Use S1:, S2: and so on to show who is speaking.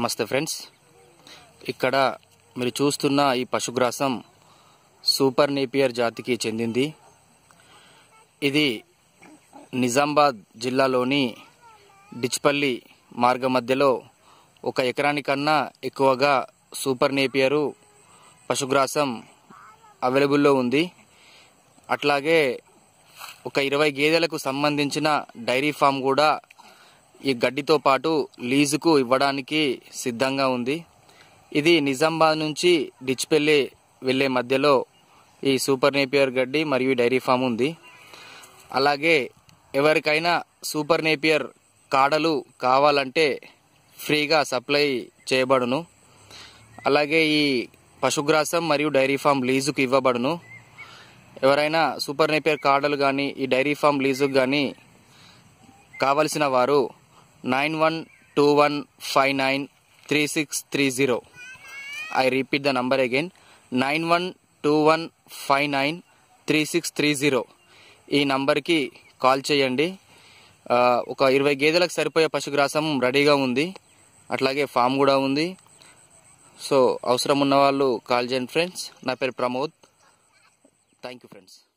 S1: నమస్తే ఫ్రెండ్స్ ఇక్కడ మీరు చూస్తున్న ఈ పశుగ్రాసం సూపర్ నేపియర్ జాతికి చెందింది ఇది నిజామాబాద్ జిల్లాలోని డిచ్పల్లి మార్గ మధ్యలో ఒక ఎకరానికన్నా ఎక్కువగా సూపర్ నేపియరు పశుగ్రాసం అవైలబుల్లో ఉంది అట్లాగే ఒక ఇరవై గేదెలకు సంబంధించిన డైరీ ఫామ్ కూడా ఈ గడ్డితో పాటు లీజుకు ఇవ్వడానికి సిద్ధంగా ఉంది ఇది నిజామాబాద్ నుంచి డిచ్పెల్లి వెళ్ళే మధ్యలో ఈ సూపర్ నేపియర్ గడ్డి మరియు డైరీ ఫామ్ ఉంది అలాగే ఎవరికైనా సూపర్ నేపియర్ కాడలు కావాలంటే ఫ్రీగా సప్లై చేయబడును అలాగే ఈ పశుగ్రాసం మరియు డైరీ ఫామ్ లీజుకు ఇవ్వబడును ఎవరైనా సూపర్ నేపియర్ కాడలు కానీ ఈ డైరీ ఫామ్ లీజుకు కానీ కావలసిన వారు nine one two one five nine three six three zero I repeat the number again nine one two one five nine three six three zero ఈ నంబర్కి కాల్ చేయండి ఆ, ఒక ఇరవై గేదెలకు సరిపోయే పశుగ్రాసం రెడీగా ఉంది అట్లాగే ఫామ్ కూడా ఉంది సో అవసరం ఉన్న వాళ్ళు కాల్ చేయండి ఫ్రెండ్స్ నా పేరు ప్రమోద్ థ్యాంక్ యూ ఫ్రెండ్స్